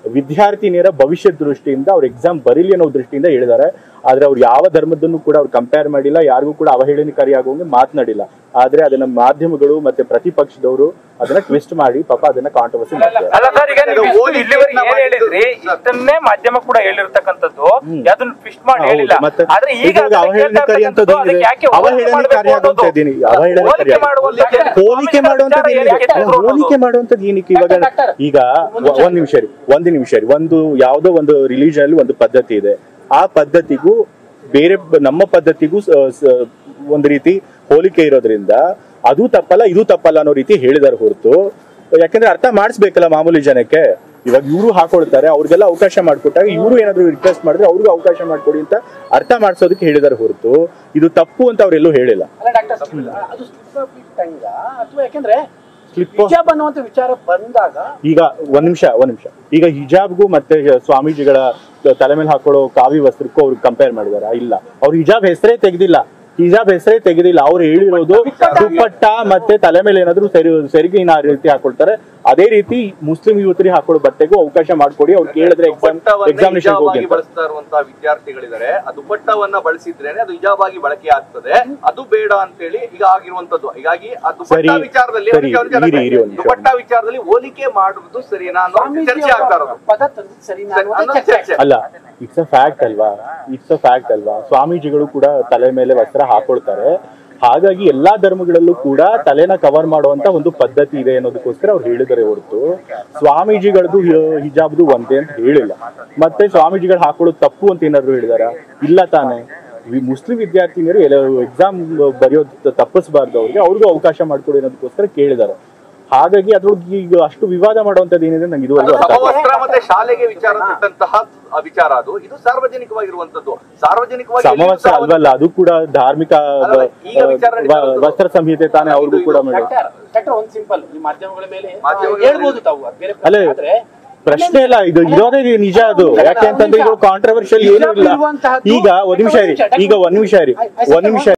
ವಿದ್ಯಾರ್ಥಿನಿಯರ ಭವಿಷ್ಯದ ದೃಷ್ಟಿಯಿಂದ ಅವ್ರ ಎಕ್ಸಾಮ್ ಬರೀಲಿ ಅನ್ನೋ ದೃಷ್ಟಿಯಿಂದ ಹೇಳಿದ್ದಾರೆ ಆದ್ರೆ ಅವ್ರು ಯಾವ ಧರ್ಮದನ್ನು ಕೂಡ ಅವ್ರು ಕಂಪೇರ್ ಮಾಡಿಲ್ಲ ಯಾರಿಗೂ ಕೂಡ ಅವಹೇಳನಕಾರಿಯಾಗುವಂಗೆ ಮಾತನಾಡಿಲ್ಲ ಆದ್ರೆ ಅದನ್ನ ಮಾಧ್ಯಮಗಳು ಮತ್ತೆ ಪ್ರತಿಪಕ್ಷದವರು ಅದನ್ನ ಟ್ವಿಸ್ಟ್ ಮಾಡಿ ಪಾಪ ಅದನ್ನ ಕಾಂಟ್ರವರ್ಸಿ ಮಾಡ್ತಾರೆ ಅಲ್ಲ ಸರ್ ಈಗ ನೀವು ಈಗ ಇಷ್ಟು ಹೋಲಿಕೆ ಇಲ್ಲಿವರೆಗೆ ಏನ್ ಮಾಡಿದ್ದು- ಹೇಳಿದ್ರಿ ಇಷ್ಟನ್ನೇ ಮಾಧ್ಯಮ ಕೂಡ ಹೇಳಿರ್ತಕ್ಕಂಥದ್ದು ಯಾವ್ದನ್ನ ಫಿಸ್ಟ್ ಮಾಡಿ ಹೌದು, ಹೇಳಿಲ್ಲ ಮತ್ತೆ ಆದ್ರೆ ಈಗ ಈಗ ಅದನ್ನ ಅವಹೇಳನಕಾರಿ ಕೇಳ್ತಾ ಅಂತದ್ದು ಇರ್ತಕ್ಕಂಥದ್ದು ಅದಕ್ಕೆ ಯಾಕೆ ಅವಹೇಳನಕಾರಿ ಹೋಲಿಕೆ ಆಗುವಂತ ಮಾಡೋದು? ಏನಿ- ಅವಹೇಳನಕಾರಿ ಹೋಲಿಕೆ ಆಗುವಂತ- ಮಾಡುವಂತ ಹೋಲಿಕೆ ಮಾಡುವಂತದ್ದು ವಿಚಾರ ಏನಿದೆ? ಯಾಕೆ ಎತ್ತಿ ಹೋಲಿಕೆ ಬಿಡೋದು? ಮಾಡುವಂತದ್ದು ಏನಕ್ಕೆ ಇವಾಗ ಈಗ ಒ- ಒಂದ್ ನಿಮಿಷ ರೀ ಒಂದ್ ನಿಮಿಷ ರೀ ಒಂದು ಯಾವ್ದೋ ಒಂದು ರಿಲಿಜನ್ ಅಲ್ಲಿ ಒಂದು ಪದ್ಧತಿ ಇದೆ ಆ ಪದ್ಧತಿಗೂ ಬೇರೆ ಬ- ನಮ್ಮ ಪದ್ಧತಿಗೂ ಸ- ಸ- ಒಂದು ರೀತಿ ಹೋಲಿಕೆ ಇರೋದ್ರಿಂದ ಅದು ತಪ್ಪಲ್ಲ ಇದು ತಪ್ಪಲ್ಲ ಅನ್ನೋ ರೀತಿ ಹೇಳಿದಾರೆ ಹೊರತು ಯಾಕಂದ್ರೆ ಅರ್ಥ ಮಾಡಿಸ್ಬೇಕಲ್ಲ ಮಾಮೂಲಿ ಜನಕ್ಕೆ ಇವಾಗ ಇವರು ಹಾಕೊಳ್ತಾರೆ ಅವ್ರಿಗೆಲ್ಲ ಅವಕಾಶ ಮಾಡ್ಕೊಟ್ಟಾಗ ಇವರು ಏನಾದ್ರು ರಿಕ್ವೆಸ್ಟ್ ಮಾಡಿದ್ರೆ ಅವ್ರಿಗೂ ಅವಕಾಶ ಮಾಡ್ಕೊಡಿ ಅಂತ ಅರ್ಥ ಮಾಡಿಸೋದಕ್ಕೆ ಹೇಳಿದಾರೆ ಹೊರತು ಇದು ತಪ್ಪು ಅಂತ ಅವ್ರೆಲ್ಲೂ ಹೇಳಿಲ್ಲ ಅಲ್ಲ ಡಾಕ್ಟರ್ ಅದು ಸ್ಲಿಪ್ ಆಫ್ ಟಂಗ ಅಥವಾ ಯಾಕಂದ್ರೆ Slip of- ಹಿಜಾಬ್ ಅನ್ನುವಂತ ವಿಚಾರ ಬಂದಾಗ ಈಗ ಒಂದ್ ನಿಮಿಷ ಒಂದ್ ನಿಮಿಷ ಈಗ ಹಿಜಾಬ್ಗೂ ಮತ್ತೆ ಸ್ವಾಮೀಜಿಗಳ ತಲೆ ಮೇಲೆ ಹಾಕೊಳ್ಳೋ ಕಾವಿ ವಸ್ತ್ರಕ್ಕೂ ಅವ್ರಿಗೆ ಕಂಪೇರ್ ಮಾಡಿದಾರ ಇಲ್ಲ ಅವ್ರು ಹಿಜಾಬ್ ಹೆಸರೇ ತೆಗೆದಿಲ್ಲ ಹಿಜಾಬ್ ಹೆಸರೇ ತೆಗೆದಿಲ್ಲ ಅವ್ರು ಹೇಳಿರೋದು ದುಪ್ಪಟ್ಟ ಮತ್ತೆ ತಲೆ ಮೇಲೆ ಏನಾದ್ರು ಸೆರಿ ಸೆರಿಗಿನ ರೀತಿ ಹಾಕೊಳ್ತಾರೆ ಅದೇ ರೀತಿ ಮುಸ್ಲಿಂ ಯುವತರಿಗೆ ಹಾಕೊಳ್ಳೋ ಬಟ್ಟೆಗೂ ಅವಕಾಶ ಮಾಡ್ಕೊಡಿ ಅವ್ರು ಕೇಳಿದ್ರೆ ಎಕ್ಸಾಮ್ ದುಪ್ಪಟ್ಟವನ್ನ ಎಕ್ಸಾಮಿನೇಷನ್ ಹೋಗಿ ಹಿಜಾಬಾಗಿ ಅಂತ. ಬಳಸ್ತಾ ಇರುವಂತಹ ವಿದ್ಯಾರ್ಥಿಗಳಿದ್ದಾರೆ ಆ ದುಪ್ಪಟ್ಟವನ್ನ ಬಳಸಿದ್ರೇನೆ ಅದು ಹಿಜಾಬಾಗಿ ಬಳಕೆ ಆಗ್ತದೆ ಅದು ಬೇಡ ಅಂತೇಳಿ ಈಗ ಆಗಿರುವಂತದ್ದು ಹೀಗಾಗಿ ಆ ದುಪ್ಪಟ್ಟ ಸರಿ, ವಿಚಾರದಲ್ಲಿ ಸರಿ, ಅವ್ರಿಗೆ ಅವ್ರಿಗೆ ಇರಿ, ಇರಿ ಒಂದ್ ನಿಮಿಷ. ದುಪ್ಪಟ್ಟ ವಿಚಾರದಲ್ಲಿ ಹೋಲಿಕೆ ಮಾಡುವುದು ಸರಿನಾ ಅನ್ನೋ ಚರ್ಚೆ ಆಗ್ತಾ ಇರೋದು ಪದ ತಂದಿದ್ದು ಸರಿ ಸರಿ, ಅನ್ನೋ ಚರ್ಚೆ ಅಲ್ಲ ಇಟ್ಸ್ ಅ ಫ್ಯಾಕ್ಟ್ ಅಲ್ವಾ ಇಟ್ಸ್ ಅ ಫ್ಯಾಕ್ಟ್ ಅಲ್ವಾ ಸ್ವಾಮೀಜಿಗಳು ಕೂಡ ತಲೆ ಮೇಲೆ ವಸ್ತ್ರ ಹಾಕೊಳ್ತಾರೆ ಹಾಗಾಗಿ ಎಲ್ಲಾ ಧರ್ಮಗಳಲ್ಲೂ ಕೂಡ ತಲೆನ ಕವರ್ ಮಾಡುವಂತ ಒಂದು ಪದ್ಧತಿ ಇದೆ ಅನ್ನೋದಕ್ಕೋಸ್ಕರ ಅವ್ರು ಹೇಳಿದ್ದಾರೆ ಹೊರತು ಸ್ವಾಮೀಜಿಗಳದ್ದು ಹಿ- ಹಿಜಾಬ್ದು ಒಂದೇ ಅಂತ ಹೇಳಿಲ್ಲ ಮತ್ತೆ ಸ್ವಾಮೀಜಿಗಳು ಹಾಕೊಳ್ಳೋದು ತಪ್ಪು ಅಂತ ಏನಾದ್ರು ಹೇಳಿದಾರ ಇಲ್ಲ ತಾನೇ ವಿ- ಮುಸ್ಲಿಂ ವಿದ್ಯಾರ್ಥಿನಿಯರು ಎಕ್ಸಾಮ್ ಬರೆಯೋದು ತಪ್ಪಿಸಬಾರ್ದು ಅವ್ರಿಗೆ ಅವ್ರಿಗೂ ಅವಕಾಶ ಮಾಡ್ಕೊಡಿ ಅನ್ನೋದಕ್ಕೋಸ್ಕರ ಕೇಳಿದ್ದಾರೆ ಹಾಗಾಗಿ ಅದ್ರೊಳಗೆ ಈಗ ಅಷ್ಟು ವಿವಾದ ಮಾಡುವಂತದ್ದು ಏನಿದೆ ನಂಗೆ ಇದುವರೆಗೂ ಅರ್ಥ ಆಗಿಲ್ಲ. ಸಮವಸ್ತ್ರ ಮತ್ತೆ ಶಾಲೆಗೆ ವಿಚಾರ ಬಿಟ್ಟಂತಹ ವಿಚಾರ ಅದು ಇದು ಸಾರ್ವಜನಿಕವಾಗಿರುವಂತದ್ದು ಸಾರ್ವಜನಿಕವಾಗಿ ಎಲ್ಲಿಯೂ ಸಮವಸ್ತ್ರ ಸಹ ಒಂದು- ಅಲ್ವಲ್ಲ ಅದು ಕೂಡ ಧಾರ್ಮಿಕ ಅಲ್ಲ, ಈಗ ವಿಚಾರ ನಡೀತಾ ವ- ಇರೋದು. ವಸ್ತ್ರ ಸಂಹಿತೆ ತಾನೇ ಅವ್ರಿಗೂ ಕೂಡ ಮಾಡಿ ಡಾಕ್ಟರ್ ಡಾಕ್ಟರ್ ಒಂದ್ ಸಿಂಪಲ್ ಈ ಮಾಧ್ಯಮಗಳ ಮೇಲೆ ಮಾಧ್ಯಮಗಳ ಹೇಳ್ಬೋದು ತಾವು ಅದ್ ಬೇರೆ ಅಲ್ಲೇ ಪ್ರಶ್ನೆ ಆದ್ರೆ ಪ್ರಶ್ನೆ ಇಲ್ಲ ಇದು ಇರೋದೇ ನಿಜ ಅದು ಯಾಕೆ ಅಂತಂದ್ರೆ ಇದು ಕಾಂಟ್ರವರ್ಷಿಯಲ್ ಏನೂ ಇಲ್ಲ ಈಗ ಒಂದ್ ನಿಮಿಷ ಇರಿ ಈಗ ಒಂದ್ ನಿಮಿಷ ಇರಿ ಒಂದ್ ನಿಮಿಷ